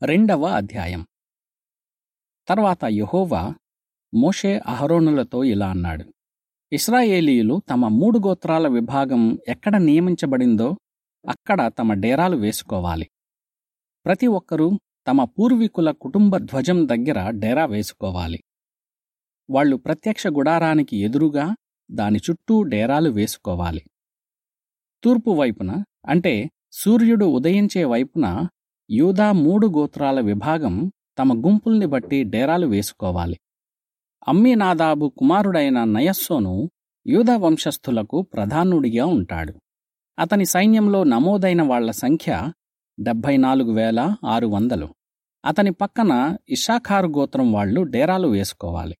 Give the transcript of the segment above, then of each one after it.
రెండవ అధ్యాయం తర్వాత యెహోవా మోషే అహరోనులతో ఇలా అన్నాడు ఇస్రాయేలీయులు తమ మూడు గోత్రాల విభాగం ఎక్కడ నియమించబడిందో అక్కడ తమ డేరాలు వేసుకోవాలి ప్రతి ఒక్కరూ తమ పూర్వీకుల కుటుంబ ధ్వజం దగ్గర డేరా వేసుకోవాలి వాళ్ళు ప్రత్యక్ష గుడారానికి ఎదురుగా దాని చుట్టూ డేరాలు వేసుకోవాలి తూర్పు వైపున అంటే సూర్యుడు ఉదయించే వైపున యూదా మూడు గోత్రాల విభాగం తమ గుంపుల్ని బట్టి డేరాలు వేసుకోవాలి అమ్మీనాదాబు కుమారుడైన నయస్సోను యూదా వంశస్థులకు ప్రధానుడిగా ఉంటాడు అతని సైన్యంలో నమోదైన వాళ్ల సంఖ్య డెబ్భై నాలుగు వేల ఆరు వందలు అతని పక్కన ఇషాఖారు గోత్రం వాళ్ళు డేరాలు వేసుకోవాలి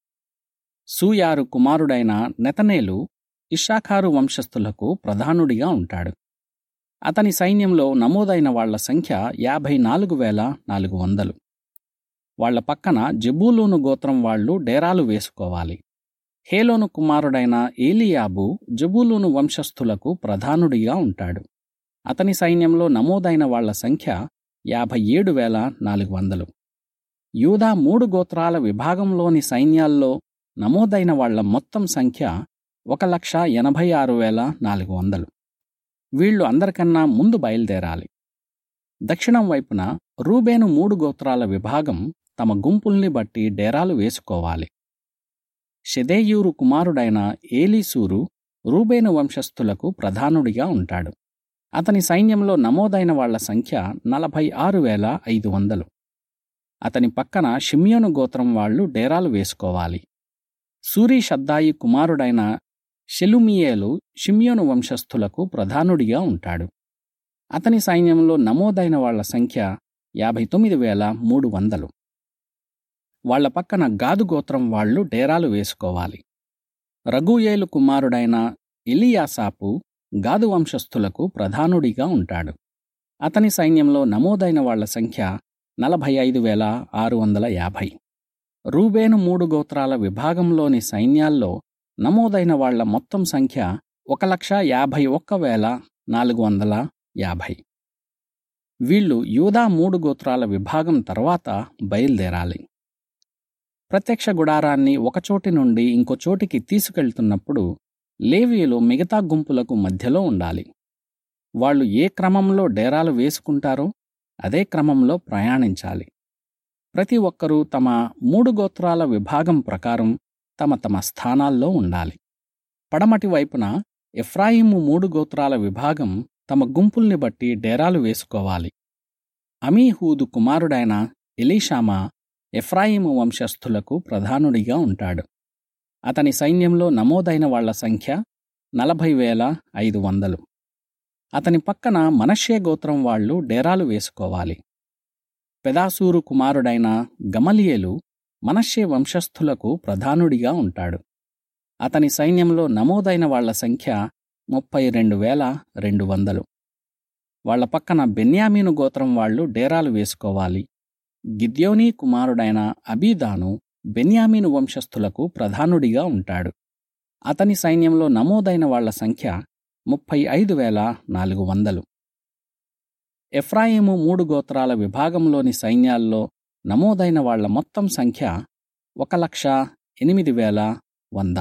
సూయారు కుమారుడైన నెతనేలు ఇషాఖారు వంశస్థులకు ప్రధానుడిగా ఉంటాడు అతని సైన్యంలో నమోదైన వాళ్ల సంఖ్య యాభై నాలుగు వేల నాలుగు వందలు వాళ్ల పక్కన జబూలూను గోత్రం వాళ్ళు డేరాలు వేసుకోవాలి హేలోను కుమారుడైన ఏలియాబు జబూలూను వంశస్థులకు ప్రధానుడిగా ఉంటాడు అతని సైన్యంలో నమోదైన వాళ్ల సంఖ్య యాభై ఏడు వేల నాలుగు వందలు యూదా మూడు గోత్రాల విభాగంలోని సైన్యాల్లో నమోదైన వాళ్ల మొత్తం సంఖ్య ఒక లక్ష ఎనభై ఆరు వేల నాలుగు వందలు వీళ్లు అందరికన్నా ముందు బయలుదేరాలి దక్షిణం వైపున రూబేను మూడు గోత్రాల విభాగం తమ గుంపుల్ని బట్టి డేరాలు వేసుకోవాలి షెదేయూరు కుమారుడైన ఏలీసూరు రూబేను వంశస్థులకు ప్రధానుడిగా ఉంటాడు అతని సైన్యంలో నమోదైన వాళ్ల సంఖ్య నలభై ఆరు వేల ఐదు వందలు అతని పక్కన షిమ్యోను గోత్రం వాళ్ళు డేరాలు వేసుకోవాలి సూరి షద్దాయి కుమారుడైన షెలుమియేలు షిమ్యోను వంశస్థులకు ప్రధానుడిగా ఉంటాడు అతని సైన్యంలో నమోదైన వాళ్ల సంఖ్య యాభై తొమ్మిది వేల మూడు వందలు వాళ్ల పక్కన గాదు గోత్రం వాళ్ళు డేరాలు వేసుకోవాలి రఘుయేలు కుమారుడైన ఇలియాసాపు గాదు వంశస్థులకు ప్రధానుడిగా ఉంటాడు అతని సైన్యంలో నమోదైన వాళ్ల సంఖ్య నలభై ఐదు వేల ఆరు వందల యాభై రూబేను మూడు గోత్రాల విభాగంలోని సైన్యాల్లో నమోదైన వాళ్ల మొత్తం సంఖ్య ఒక లక్ష యాభై ఒక్క వేల నాలుగు వందల యాభై వీళ్ళు యూదా మూడు గోత్రాల విభాగం తర్వాత బయలుదేరాలి ప్రత్యక్ష గుడారాన్ని ఒకచోటి నుండి ఇంకో చోటికి తీసుకెళ్తున్నప్పుడు లేవీయులు మిగతా గుంపులకు మధ్యలో ఉండాలి వాళ్ళు ఏ క్రమంలో డేరాలు వేసుకుంటారో అదే క్రమంలో ప్రయాణించాలి ప్రతి ఒక్కరూ తమ మూడు గోత్రాల విభాగం ప్రకారం తమ తమ స్థానాల్లో ఉండాలి పడమటి వైపున ఎఫ్రాయిము మూడు గోత్రాల విభాగం తమ గుంపుల్ని బట్టి డేరాలు వేసుకోవాలి అమీహూదు కుమారుడైన ఎలీషామా ఎఫ్రాయిము వంశస్థులకు ప్రధానుడిగా ఉంటాడు అతని సైన్యంలో నమోదైన వాళ్ల సంఖ్య నలభై వేల ఐదు వందలు అతని పక్కన మనష్యే గోత్రం వాళ్ళు డేరాలు వేసుకోవాలి పెదాసూరు కుమారుడైన గమలియేలు మనష్యే వంశస్థులకు ప్రధానుడిగా ఉంటాడు అతని సైన్యంలో నమోదైన వాళ్ల సంఖ్య ముప్పై రెండు వేల రెండు వందలు వాళ్ల పక్కన బెన్యామీను గోత్రం వాళ్ళు డేరాలు వేసుకోవాలి గిద్యోనీ కుమారుడైన అబీదాను బెన్యామీను వంశస్థులకు ప్రధానుడిగా ఉంటాడు అతని సైన్యంలో నమోదైన వాళ్ల సంఖ్య ముప్పై ఐదు వేల నాలుగు వందలు ఎఫ్రాయిము మూడు గోత్రాల విభాగంలోని సైన్యాల్లో నమోదైన వాళ్ల మొత్తం సంఖ్య ఒక లక్ష ఎనిమిది వేల వంద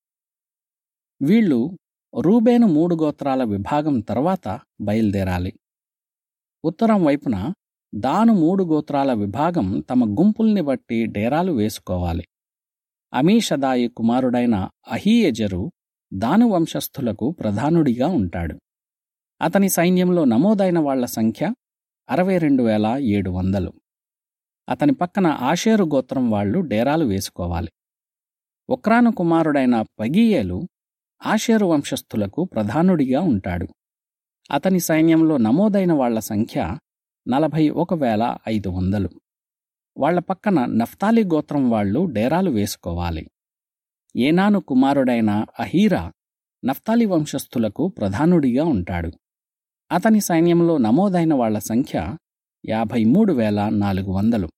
వీళ్ళు రూబేను మూడు గోత్రాల విభాగం తర్వాత బయలుదేరాలి ఉత్తరం వైపున దాను మూడు గోత్రాల విభాగం తమ గుంపుల్ని బట్టి డేరాలు వేసుకోవాలి అమీషదాయి కుమారుడైన అహీయజరు దాను వంశస్థులకు ప్రధానుడిగా ఉంటాడు అతని సైన్యంలో నమోదైన వాళ్ల సంఖ్య అరవై రెండు వేల ఏడు వందలు అతని పక్కన ఆషేరు గోత్రం వాళ్ళు డేరాలు వేసుకోవాలి ఒక్రాను కుమారుడైన పగీయేలు ఆషేరు వంశస్థులకు ప్రధానుడిగా ఉంటాడు అతని సైన్యంలో నమోదైన వాళ్ల సంఖ్య నలభై ఒక వేల ఐదు వందలు వాళ్ల పక్కన నఫ్తాలి గోత్రం వాళ్ళు డేరాలు వేసుకోవాలి ఏనాను కుమారుడైన అహీరా నఫ్తాలి వంశస్థులకు ప్రధానుడిగా ఉంటాడు అతని సైన్యంలో నమోదైన వాళ్ల సంఖ్య యాభై మూడు వేల నాలుగు వందలు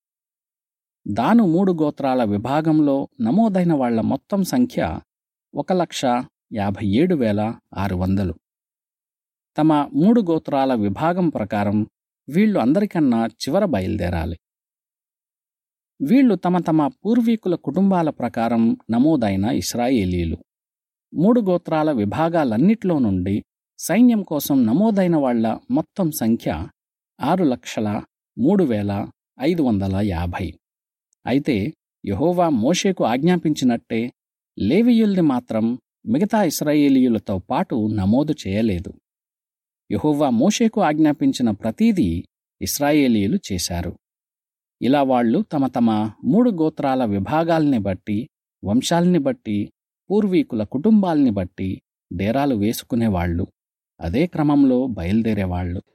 దాను మూడు గోత్రాల విభాగంలో నమోదైన వాళ్ల మొత్తం సంఖ్య ఒక లక్ష యాభై ఏడు వేల ఆరు వందలు తమ మూడు గోత్రాల విభాగం ప్రకారం వీళ్ళు అందరికన్నా చివర బయలుదేరాలి వీళ్ళు తమ తమ పూర్వీకుల కుటుంబాల ప్రకారం నమోదైన ఇస్రాయేలీలు మూడు గోత్రాల విభాగాలన్నిట్లో నుండి సైన్యం కోసం నమోదైన వాళ్ల మొత్తం సంఖ్య ఆరు లక్షల మూడు వేల ఐదు వందల యాభై అయితే యహోవా మోషేకు ఆజ్ఞాపించినట్టే లేవియుల్ని మాత్రం మిగతా ఇస్రాయేలీయులతో పాటు నమోదు చేయలేదు యహోవా మోషేకు ఆజ్ఞాపించిన ప్రతీదీ ఇస్రాయేలీయులు చేశారు ఇలా వాళ్ళు తమ తమ మూడు గోత్రాల విభాగాల్ని బట్టి వంశాల్ని బట్టి పూర్వీకుల కుటుంబాల్ని బట్టి డేరాలు వేసుకునేవాళ్ళు అదే క్రమంలో బయలుదేరేవాళ్ళు